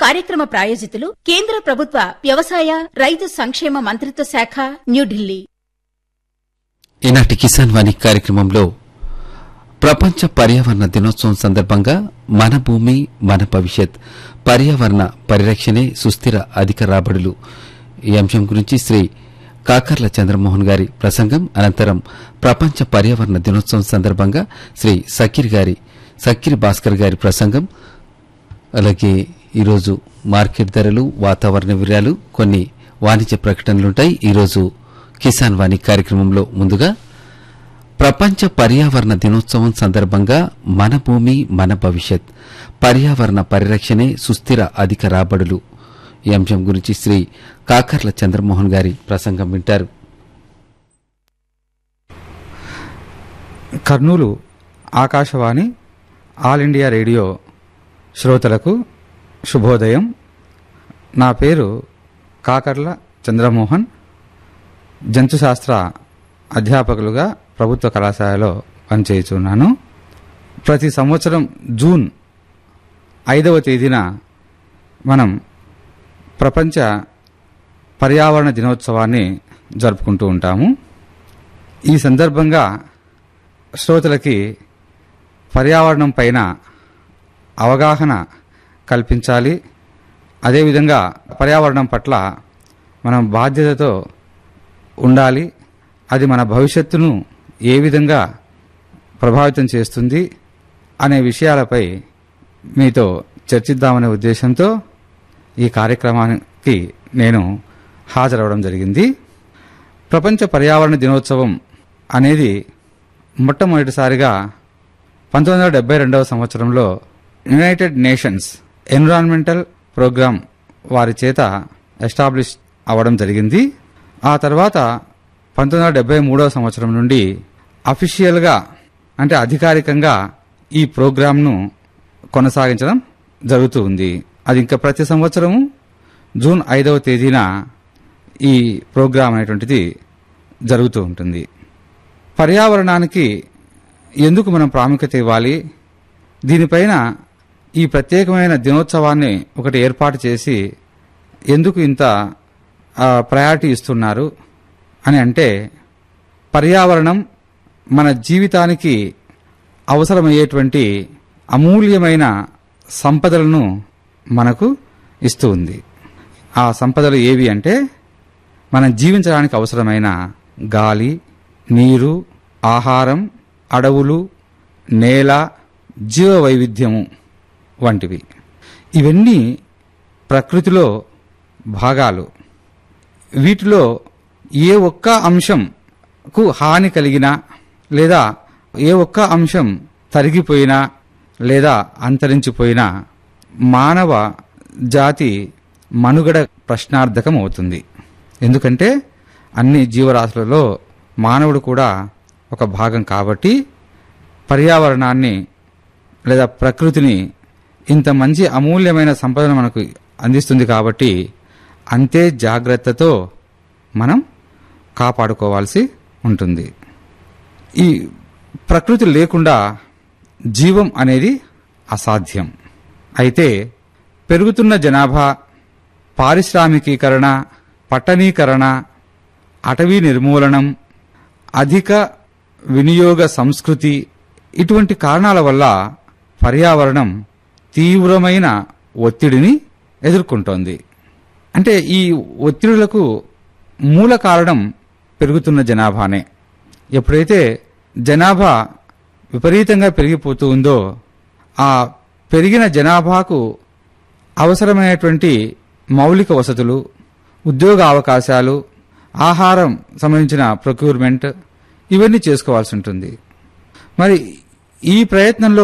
కార్యక్రమ ప్రాయోజితులు కేంద్ర ప్రభుత్వ వ్యవసాయ రైతు సంక్షేమ మంత్రిత్వ శాఖ న్యూఢిల్లీ ఈనాటి కిసాన్ వాణి కార్యక్రమంలో ప్రపంచ పర్యావరణ దినోత్సవం సందర్భంగా మన భూమి మన భవిష్యత్ పర్యావరణ పరిరక్షణే సుస్థిర అధిక రాబడులు ఈ అంశం గురించి శ్రీ కాకర్ల చంద్రమోహన్ గారి ప్రసంగం అనంతరం ప్రపంచ పర్యావరణ దినోత్సవం సందర్భంగా శ్రీ సకీర్ గారి సకీర్ భాస్కర్ గారి ప్రసంగం అలాగే ఈరోజు మార్కెట్ ధరలు వాతావరణ వివరాలు కొన్ని వాణిజ్య ప్రకటనలుంటాయి ఈరోజు కిసాన్ వాణి కార్యక్రమంలో ముందుగా ప్రపంచ పర్యావరణ దినోత్సవం సందర్భంగా మన భూమి మన భవిష్యత్ పర్యావరణ పరిరక్షణే సుస్థిర అధిక రాబడులు ఈ అంశం గురించి శ్రీ కాకర్ల చంద్రమోహన్ గారి ప్రసంగం వింటారు Kurnool Akashvani all India radio శ్రోతలకు శుభోదయం నా పేరు కాకర్ల చంద్రమోహన్ జంతుశాస్త్ర అధ్యాపకులుగా ప్రభుత్వ కళాశాలలో పనిచేయుచున్నాను ప్రతి సంవత్సరం జూన్ ఐదవ తేదీన మనం ప్రపంచ పర్యావరణ దినోత్సవాన్ని జరుపుకుంటూ ఉంటాము ఈ సందర్భంగా శ్రోతలకి పర్యావరణం పైన అవగాహన కల్పించాలి అదేవిధంగా పర్యావరణం పట్ల మనం బాధ్యతతో ఉండాలి అది మన భవిష్యత్తును ఏ విధంగా ప్రభావితం చేస్తుంది అనే విషయాలపై మీతో చర్చిద్దామనే ఉద్దేశంతో ఈ కార్యక్రమానికి నేను హాజరవడం జరిగింది ప్రపంచ పర్యావరణ దినోత్సవం అనేది మొట్టమొదటిసారిగా పంతొమ్మిది వందల డెబ్బై రెండవ సంవత్సరంలో యునైటెడ్ నేషన్స్ ఎన్విరాన్మెంటల్ ప్రోగ్రామ్ వారి చేత ఎస్టాబ్లిష్ అవ్వడం జరిగింది ఆ తర్వాత పంతొమ్మిది వందల డెబ్బై మూడవ సంవత్సరం నుండి అఫీషియల్గా అంటే అధికారికంగా ఈ ప్రోగ్రాంను కొనసాగించడం జరుగుతూ ఉంది అది ఇంకా ప్రతి సంవత్సరము జూన్ ఐదవ తేదీన ఈ ప్రోగ్రాం అనేటువంటిది జరుగుతూ ఉంటుంది పర్యావరణానికి ఎందుకు మనం ప్రాముఖ్యత ఇవ్వాలి దీనిపైన ఈ ప్రత్యేకమైన దినోత్సవాన్ని ఒకటి ఏర్పాటు చేసి ఎందుకు ఇంత ప్రయారిటీ ఇస్తున్నారు అని అంటే పర్యావరణం మన జీవితానికి అవసరమయ్యేటువంటి అమూల్యమైన సంపదలను మనకు ఇస్తూ ఉంది ఆ సంపదలు ఏవి అంటే మనం జీవించడానికి అవసరమైన గాలి నీరు ఆహారం అడవులు నేల జీవ వైవిధ్యము వంటివి ఇవన్నీ ప్రకృతిలో భాగాలు వీటిలో ఏ ఒక్క అంశంకు హాని కలిగినా లేదా ఏ ఒక్క అంశం తరిగిపోయినా లేదా అంతరించిపోయినా మానవ జాతి మనుగడ ప్రశ్నార్థకం అవుతుంది ఎందుకంటే అన్ని జీవరాశులలో మానవుడు కూడా ఒక భాగం కాబట్టి పర్యావరణాన్ని లేదా ప్రకృతిని ఇంత మంచి అమూల్యమైన సంపదను మనకు అందిస్తుంది కాబట్టి అంతే జాగ్రత్తతో మనం కాపాడుకోవాల్సి ఉంటుంది ఈ ప్రకృతి లేకుండా జీవం అనేది అసాధ్యం అయితే పెరుగుతున్న జనాభా పారిశ్రామికీకరణ పట్టణీకరణ అటవీ నిర్మూలనం అధిక వినియోగ సంస్కృతి ఇటువంటి కారణాల వల్ల పర్యావరణం తీవ్రమైన ఒత్తిడిని ఎదుర్కొంటోంది అంటే ఈ ఒత్తిడులకు మూల కారణం పెరుగుతున్న జనాభానే ఎప్పుడైతే జనాభా విపరీతంగా పెరిగిపోతూ ఉందో ఆ పెరిగిన జనాభాకు అవసరమైనటువంటి మౌలిక వసతులు ఉద్యోగ అవకాశాలు ఆహారం సంబంధించిన ప్రొక్యూర్మెంట్ ఇవన్నీ చేసుకోవాల్సి ఉంటుంది మరి ఈ ప్రయత్నంలో